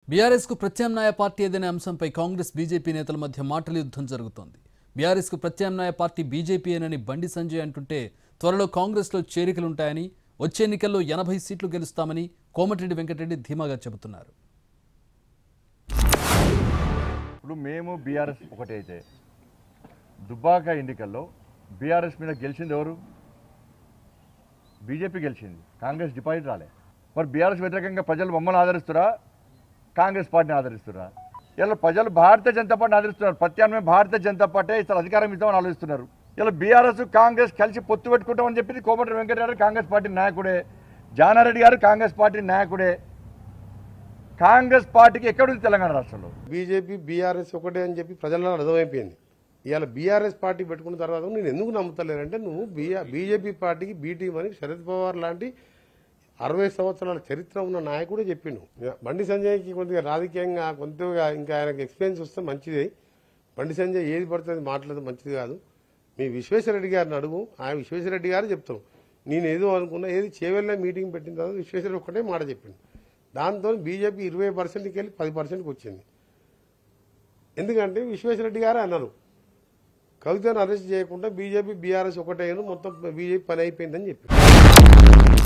BRS కు ప్రత్యామ్నాయ party ఏదనే అంశంపై కాంగ్రెస్ బీజేపీ నేతల మధ్య మాటల యుద్ధం జరుగుతోంది బీఆర్ఎస్ కు ప్రత్యామ్నాయ పార్టీ బీజేపీయేనని బండి సంజయ్ అంటుంటే త్వరలో కాంగ్రెస్లో చేరికలుంటాయని వచ్చే ఎన్నికల్లో ఎనభై సీట్లు గెలుస్తామని కోమటిరెడ్డి వెంకటరెడ్డి ధీమాగా చెబుతున్నారు ఇప్పుడు మేము బీఆర్ఎస్ ఒకటే అయితే దుబ్బాక ఎన్నికల్లో బీఆర్ఎస్ మీద గెలిచింది ఎవరు బీజేపీ గెలిచింది కాంగ్రెస్ డిపాజిట్ రాలే మరి బీఆర్ఎస్ వ్యతిరేకంగా ప్రజలు మమ్మల్ని ఆదరిస్తురా కాంగ్రెస్ పార్టీని ఆదరిస్తురా ఇలా ప్రజలు భారతీయ జనతా పార్టీని ఆదరిస్తున్నారు ప్రత్యామ్నాయం భారతీయ జనతా పార్టీ ఇతర అధికారం ఇద్దామని ఆలోచిస్తున్నారు ఇలా బీఆర్ఎస్ కాంగ్రెస్ కలిసి పొత్తు పెట్టుకుంటామని చెప్పింది కోమటి వెంకటరెడ్డి గారు కాంగ్రెస్ పార్టీ నాయకుడే జానారెడ్డి గారు కాంగ్రెస్ పార్టీ నాయకుడే కాంగ్రెస్ పార్టీకి ఎక్కడుంది తెలంగాణ రాష్ట్రంలో బీజేపీ బీఆర్ఎస్ ఒకటే అని చెప్పి ప్రజలలో అర్థమైపోయింది ఇవాళ బీఆర్ఎస్ పార్టీ పెట్టుకున్న తర్వాత నేను ఎందుకు నమ్ముతలేనంటే నువ్వు బీఆర్ బీజేపీ పార్టీకి బీటీం అని శరద్ పవార్ లాంటి అరవై సంవత్సరాల చరిత్ర ఉన్న నాయకుడే చెప్పిండు బండి సంజయ్కి కొద్దిగా రాజకీయంగా కొంతగా ఇంకా ఆయనకు ఎక్స్పీరియన్స్ వస్తే మంచిది బండి సంజయ్ ఏది పడుతుంది మాట్లాడదు మంచిది కాదు మీ విశ్వేశ్వరరెడ్డి గారిని అడుగు ఆయన విశ్వేశ్వరరెడ్డి గారు చెప్తాను నేను ఏదో అనుకున్నా ఏది చేవెళ్ళ మీటింగ్ పెట్టిన తర్వాత విశ్వేశ్వరరెడ్డి ఒకటే మాట చెప్పిండు దాంతో బీజేపీ ఇరవై పర్సెంట్కి వెళ్ళి పది పర్సెంట్కి వచ్చింది ఎందుకంటే విశ్వేశ్వరరెడ్డి గారే అన్నారు కవితను అరెస్ట్ చేయకుండా బీజేపీ బీఆర్ఎస్ ఒకటే మొత్తం బీజేపీ పని అయిపోయిందని చెప్పి